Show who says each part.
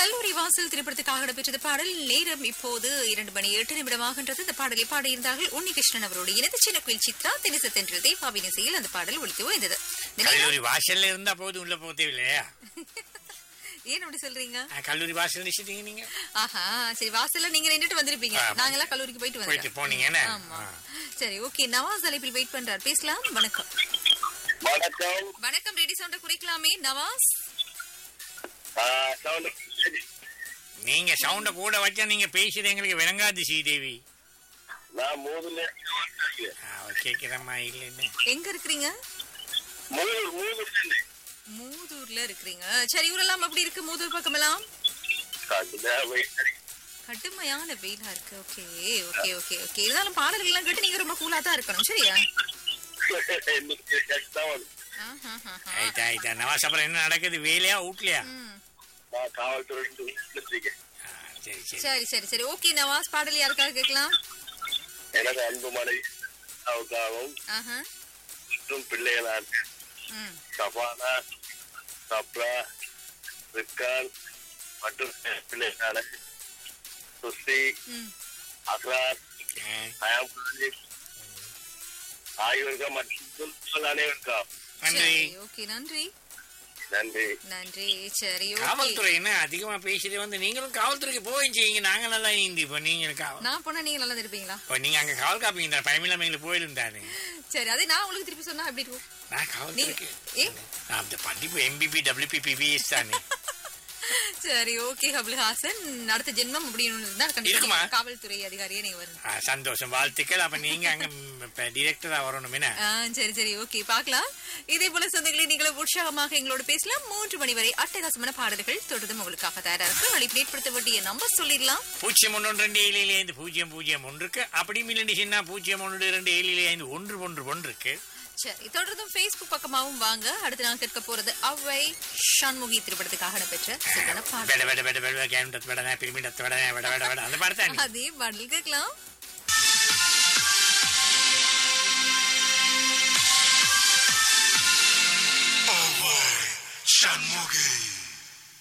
Speaker 1: கல்லூரி வாசல் திரைப்படத்துக்காக இடம்பெற்றது பாடல் நேரம் இப்போது இரண்டு மணி எட்டு நிமிடமாகின்றது இந்த பாடலை பாடியிருந்தார்கள் உன்னிகிருஷ்ணன் அவரோடு இணைந்து சின்ன கோயில் சித்ரா தெனிசத்தென்று தேவாவின் இசையில் அந்த பாடல் ஒழித்து ஓய்ந்தது இந்த நேரம்
Speaker 2: கல்லூரி வாசல்ல இருந்தா போதும் உள்ள போக தேவையில்லையா
Speaker 1: ஏன் அப்படி சொல்றீங்க
Speaker 2: ஆ, கல்லூரி வாசல் நிச்சயத்தீங்க நீங்க
Speaker 1: ஆஹா சரி வாசல்ல நீங்க நின்னுட்டு வந்திருப்பீங்க
Speaker 2: ஆமா.
Speaker 1: நாங்கெல்லாம் கல்லூரிக்கு போயிட்டு
Speaker 2: போயிட்டு
Speaker 1: வந்தோம்
Speaker 2: போனீங்க என்ன
Speaker 1: ஆமா
Speaker 2: ஆ.
Speaker 1: சரி ஓகே நவாஸ் அழைப்பில் வெயிட் பண்றார் பேசலாம் வணக்கம்
Speaker 3: வணக்கம்
Speaker 1: வணக்கம் ரெடி சவுண்ட குறைக்கலாமே நவாஸ்
Speaker 3: ஆ, sound.
Speaker 2: நீங்க சவுண்ட கூட வச்சா நீங்க பேசுறது எங்களுக்கு விளங்காது ஸ்ரீதேவி
Speaker 3: நான் மூதுல
Speaker 2: கேட்கிறமா இல்லைன்னு
Speaker 1: எங்க இருக்கிறீங்க
Speaker 3: மூதூர் மூதூர்
Speaker 1: மூதூர்ல இருக்கிறீங்க சரி ஊரெல்லாம் எப்படி இருக்கு மூதூர் பக்கமெல்லாம் கடுமையான வெயிலா இருக்கு ஓகே ஓகே ஓகே ஓகே இருந்தாலும் பாடல்கள் எல்லாம் கேட்டு நீங்க ரொம்ப கூலா தான் இருக்கணும் சரியா ஆஹாஹாஹா.
Speaker 2: ஆயிட்டா ஆயிட்டா நவாஸ் அப்புறம் என்ன நடக்குது வேலையா வீட்லயா
Speaker 1: ம்.
Speaker 3: நான் காவல்துறை இருக்கேன்
Speaker 2: ஆ, சரி சரி
Speaker 1: சரி சரி சரி ஓகே நவாஸ் பாடல் யாருக்காக கேட்கலாம்
Speaker 3: எனது அன்பு மனைவி அவருக்காகவும்
Speaker 1: ஆஹா
Speaker 3: மற்றும் பிள்ளைகளான
Speaker 1: ம்
Speaker 3: சபானா சப்ரா ரிக்கான் மற்றும் பிள்ளைகளான சுஸ்தி
Speaker 1: ம்
Speaker 3: அக்ரார்
Speaker 2: ஆ,
Speaker 3: அயாம் ஆகியோருக்கும் மற்றும் அனைவருக்கும்
Speaker 2: நன்றி
Speaker 1: சரி ஓகே நன்றி
Speaker 3: நன்றி
Speaker 1: நன்றி சரி ஓகே
Speaker 2: காவல்துறை என்ன அதிகமா பேசுறது வந்து நீங்களும் காவல்துறைக்கு போய் செய்யுங்க நாங்க நல்லா இந்தி இப்ப நீங்க காவல்
Speaker 1: நான் போனா நீங்க நல்லா இருப்பீங்களா
Speaker 2: இப்ப நீங்க அங்க காவல் காப்பீங்க பயமில்லாம எங்களுக்கு போயிருந்தாரு
Speaker 1: சரி அதே நான் உங்களுக்கு திருப்பி சொன்னா எப்படி இருக்கும்
Speaker 2: நான் காவல்துறைக்கு
Speaker 1: ஏ?
Speaker 2: நான் அந்த படிப்பு எம்பிபி டபிள்யூபிபி பிஎஸ் தானே
Speaker 1: சரி ஓகே கபில்ஹாசன் அடுத்த ஜென்மம் அப்படின்னு இருந்தா கண்டிப்பா
Speaker 2: இருக்குமா?
Speaker 1: நீங்க காவல்துறை அதிகாரியே நீங்க வரணும்
Speaker 2: ஆ, சந்தோஷம் வாழ்த்துக்கள் அப்ப நீங்க அங்க டிரெக்டரா வரணும் என்ன
Speaker 1: ஆ, சரி சரி ஓகே பார்க்கலாம் இதே போல சொந்தங்களை நீங்களும் உற்சாகமாக எங்களோட பேசலாம் மூன்று மணி வரை அட்டகாசமான பாடல்கள் தொடர்ந்து உங்களுக்காக தயாரா இருக்கு அழைப்பு ஏற்படுத்த வேண்டிய நம்பர் சொல்லிடலாம்
Speaker 2: பூஜ்ஜியம் ஒன்று ரெண்டு ஏழிலே ஐந்து பூஜ்ஜியம் பூஜ்ஜியம் ஒன்றுக்கு அப்படி இல்லைன்னு சொன்னா பூஜ்ஜியம் ஒன்று ரெண்டு ஏழிலே ஐந்து ஒன்று ஒன்று ஒன்றுக்கு
Speaker 1: சரி தொடர்ந்தும் Facebook பக்கமாவும் வாங்க அடுத்து நான் கேட்க போறது அவ்வை ஷண்முகி திரைப்படத்துக்காக நடைபெற்ற சிறப்பான பாடல்
Speaker 2: வெட வெட வெட வெட கேம் வெட பிரிமிடத் வெட வெட வெட வெட அந்த பாடத்தான்
Speaker 1: அதே பாடல் கேட்கலாம்